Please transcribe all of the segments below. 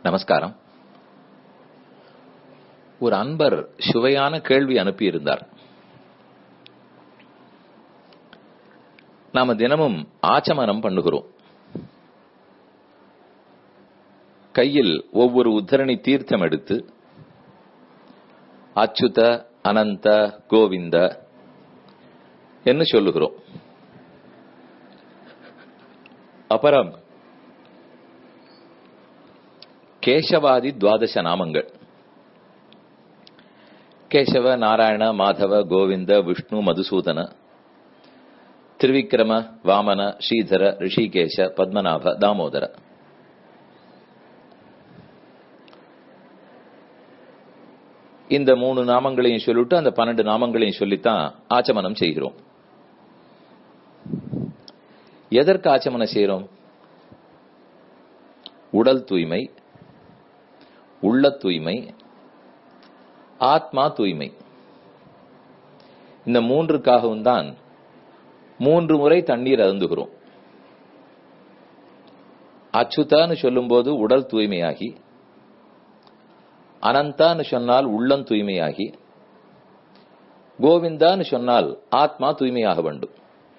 நமஸ்காரம் ஒரு அன்பர் சுவையான கேள்வி அனுப்பியிருந்தார் நாம தினமும் ஆச்சமனம் பண்ணுகிறோம் கையில் ஒவ்வொரு உத்தரணி தீர்த்தம் எடுத்து அச்சுத அனந்த கோவிந்த என்று சொல்லுகிறோம் அப்புறம் கேசவாதி துவாதச நாமங்கள் கேசவ நாராயண மாதவ கோவிந்த விஷ்ணு மதுசூதன திருவிக்கிரம வாமன ஸ்ரீதர ரிஷிகேஷ பத்மநாப தாமோதர இந்த மூணு நாமங்களையும் சொல்லிட்டு அந்த பன்னெண்டு நாமங்களையும் சொல்லித்தான் ஆச்சமனம் செய்கிறோம் எதற்கு ஆச்சமனம் செய்கிறோம் உடல் தூய்மை உள்ள தூய்மை ஆத்மா தூய்மை இந்த மூன்றுக்காகவும் தான் மூன்று முறை தண்ணீர் அருந்துகிறோம் அச்சுதான்னு சொல்லும்போது உடல் தூய்மையாகி அனந்தான்னு சொன்னால் உள்ளம் தூய்மையாகி கோவிந்தான்னு சொன்னால் ஆத்மா தூய்மையாக வேண்டும்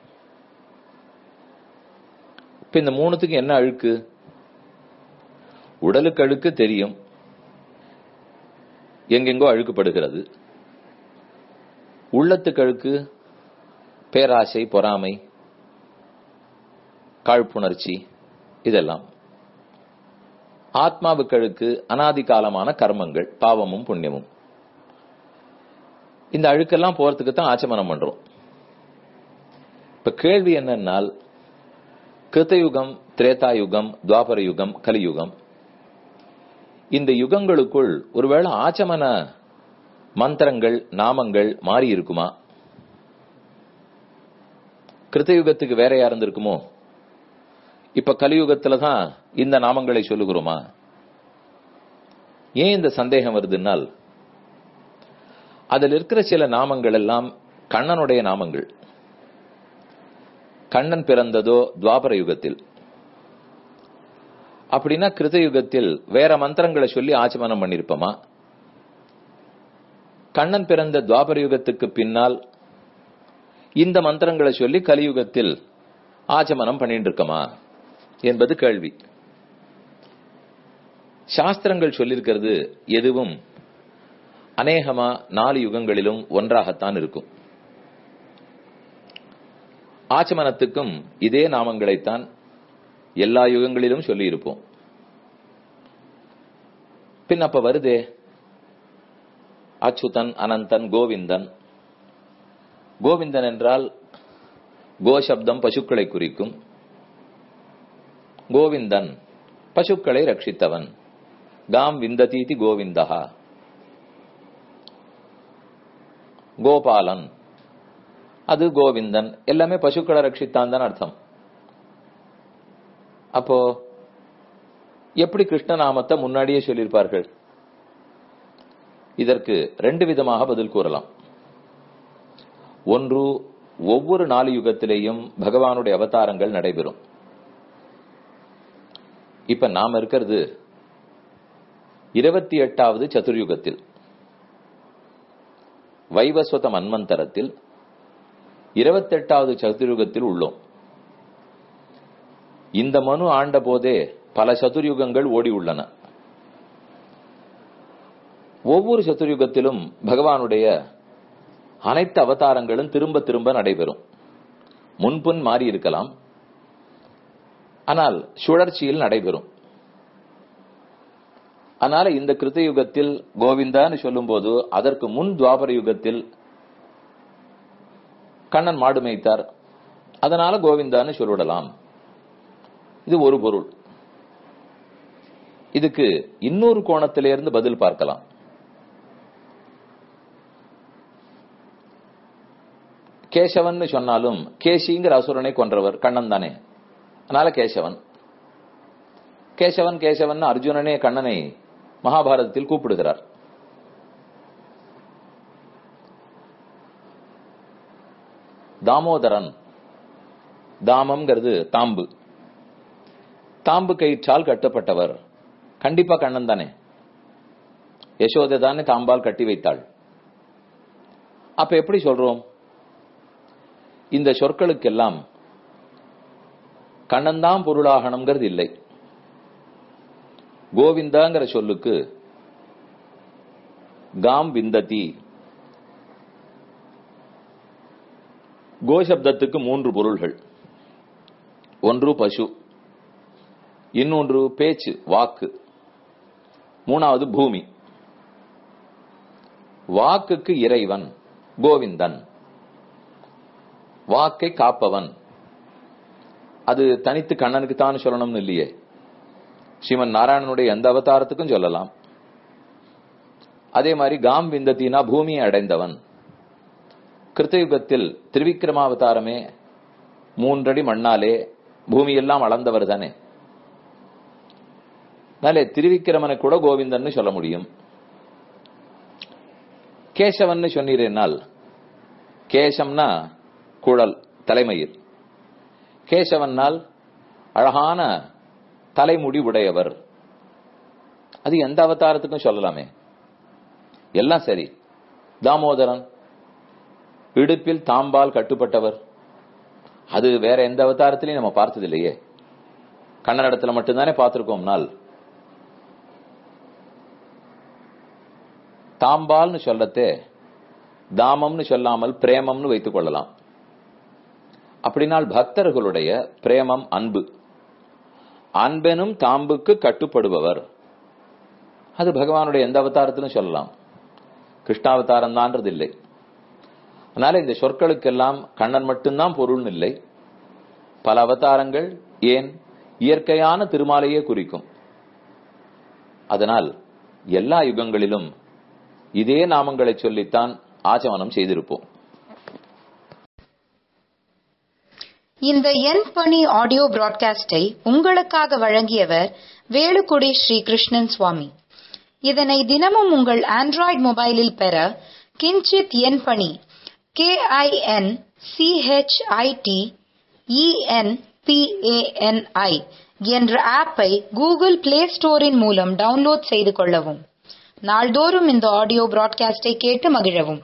இப்ப இந்த மூணுத்துக்கு என்ன அழுக்கு உடலுக்கு அழுக்கு தெரியும் எங்கெங்கோ அழுக்குப்படுகிறது உள்ளத்துக்கு அழுக்கு பேராசை பொறாமை காழ்ப்புணர்ச்சி இதெல்லாம் ஆத்மாவுக்கு அழுக்கு அனாதி காலமான கர்மங்கள் பாவமும் புண்ணியமும் இந்த அழுக்கெல்லாம் போறதுக்கு தான் ஆச்சமனம் பண்றோம் இப்ப கேள்வி என்னன்னால் கிருத்தயுகம் திரேதாயுகம் துவாபர யுகம் கலியுகம் இந்த யுகங்களுக்குள் ஒருவேளை ஆச்சமன மந்திரங்கள் நாமங்கள் மாறி இருக்குமா கிருத்தயுகத்துக்கு வேறையா இருந்திருக்குமோ இப்ப கலியுகத்துல தான் இந்த நாமங்களை சொல்லுகிறோமா ஏன் இந்த சந்தேகம் வருதுன்னால் அதில் இருக்கிற சில நாமங்கள் எல்லாம் கண்ணனுடைய நாமங்கள் கண்ணன் பிறந்ததோ துவாபர யுகத்தில் அப்படின்னா கிருத யுகத்தில் வேற மந்திரங்களை சொல்லி ஆச்சமனம் பண்ணிருப்போமா கண்ணன் பிறந்த துவாபர யுகத்துக்கு பின்னால் இந்த மந்திரங்களை சொல்லி கலியுகத்தில் ஆச்சமனம் பண்ணிட்டு இருக்கமா என்பது கேள்வி சாஸ்திரங்கள் சொல்லியிருக்கிறது எதுவும் அநேகமா நாலு யுகங்களிலும் ஒன்றாகத்தான் இருக்கும் ஆச்சமனத்துக்கும் இதே நாமங்களைத்தான் எல்லா யுகங்களிலும் சொல்லி இருப்போம் பின் அப்ப வருதே அச்சுதன் அனந்தன் கோவிந்தன் கோவிந்தன் என்றால் கோசப்தம் பசுக்களை குறிக்கும் கோவிந்தன் பசுக்களை ரட்சித்தவன் காம் விந்ததீதி கோவிந்தகா கோபாலன் அது கோவிந்தன் எல்லாமே பசுக்களை ரட்சித்தான் தான் அர்த்தம் அப்போ எப்படி கிருஷ்ணநாமத்தை முன்னாடியே சொல்லியிருப்பார்கள் இதற்கு ரெண்டு விதமாக பதில் கூறலாம் ஒன்று ஒவ்வொரு நாலு யுகத்திலேயும் பகவானுடைய அவதாரங்கள் நடைபெறும் இப்ப நாம இருக்கிறது இருபத்தி எட்டாவது சதுர்யுகத்தில் வைவஸ்வத மன்வந்தரத்தில் இருபத்தெட்டாவது சதுர்யுகத்தில் உள்ளோம் இந்த மனு ஆண்ட போதே பல சதுர்யுகங்கள் ஓடி உள்ளன ஒவ்வொரு சதுர்யுகத்திலும் பகவானுடைய அனைத்து அவதாரங்களும் திரும்ப திரும்ப நடைபெறும் முன்புன் மாறி இருக்கலாம் ஆனால் சுழற்சியில் நடைபெறும் அதனால இந்த கிருத்த யுகத்தில் கோவிந்தான்னு சொல்லும் போது அதற்கு முன் துவாபர யுகத்தில் கண்ணன் மாடு மேய்த்தார் அதனால கோவிந்தான்னு சொல்லிவிடலாம் இது ஒரு பொருள் இதுக்கு இன்னொரு கோணத்திலிருந்து பதில் பார்க்கலாம் கேசவன் சொன்னாலும் கேசிங்கிற அசுரனை கொன்றவர் கண்ணன் தானே அதனால கேசவன் கேசவன் கேசவன் அர்ஜுனனே கண்ணனை மகாபாரதத்தில் கூப்பிடுகிறார் தாமோதரன் தாமம்ங்கிறது தாம்பு தாம்பு கயிற்றால் கட்டப்பட்டவர் கண்டிப்பா கண்ணன் தானே யசோதை தானே தாம்பால் கட்டி வைத்தாள் அப்ப எப்படி சொல்றோம் இந்த சொற்களுக்கெல்லாம் கண்ணன் தான் பொருளாகணுங்கிறது இல்லை கோவிந்தாங்கிற சொல்லுக்கு காம் விந்ததி கோசப்தத்துக்கு மூன்று பொருள்கள் ஒன்று பசு இன்னொன்று பேச்சு வாக்கு மூணாவது பூமி வாக்குக்கு இறைவன் கோவிந்தன் வாக்கை காப்பவன் அது தனித்து கண்ணனுக்கு தான் சொல்லணும்னு இல்லையே ஸ்ரீமன் நாராயணனுடைய எந்த அவதாரத்துக்கும் சொல்லலாம் அதே மாதிரி காம் விந்தத்தினா பூமியை அடைந்தவன் கிருத்தயுகத்தில் திருவிக்கிரமாவதாரமே மூன்றடி மண்ணாலே பூமியெல்லாம் அளந்தவர் தானே நாளே திருவிக்கிரமனை கூட கோவிந்தன் சொல்ல முடியும் கேசவன் சொன்னீரேனால் கேசம்னா குழல் தலைமயிர் கேசவனால் அழகான தலைமுடி உடையவர் அது எந்த அவதாரத்துக்கும் சொல்லலாமே எல்லாம் சரி தாமோதரன் இடுப்பில் தாம்பால் கட்டுப்பட்டவர் அது வேற எந்த அவதாரத்திலையும் நம்ம பார்த்தது இல்லையே கண்ணனிடத்துல மட்டும்தானே பார்த்திருக்கோம்னால் தாம்பால்னு சொல்லத்தே தாமம்னு சொல்லாமல் பிரேமம்னு வைத்துக் கொள்ளலாம் அப்படினால் பக்தர்களுடைய பிரேமம் அன்பு அன்பெனும் தாம்புக்கு கட்டுப்படுபவர் அது பகவானுடைய எந்த அவதாரத்திலும் சொல்லலாம் கிருஷ்ணாவதாரம் தான்றது இல்லை அதனால இந்த சொற்களுக்கெல்லாம் கண்ணன் மட்டும்தான் பொருள்னு இல்லை பல அவதாரங்கள் ஏன் இயற்கையான திருமாலையே குறிக்கும் அதனால் எல்லா யுகங்களிலும் இதே நாமங்களை சொல்லித்தான் ஆச்சமனம் செய்திருப்போம் இந்த என் பணி ஆடியோ பிராட்காஸ்டை உங்களுக்காக வழங்கியவர் வேலுக்குடி ஸ்ரீ கிருஷ்ணன் சுவாமி இதனை தினமும் உங்கள் ஆண்ட்ராய்டு மொபைலில் பெற கிஞ்சித் என் பணி கே ஐ என் சிஹெச்ஐடி இஎன்பிஏஎன்ஐ என்ற ஆப்பை கூகுள் பிளே ஸ்டோரின் மூலம் டவுன்லோட் செய்து கொள்ளவும் நாள்தோறும் இந்த ஆடியோ பிராட்காஸ்டை கேட்டு மகிழவும்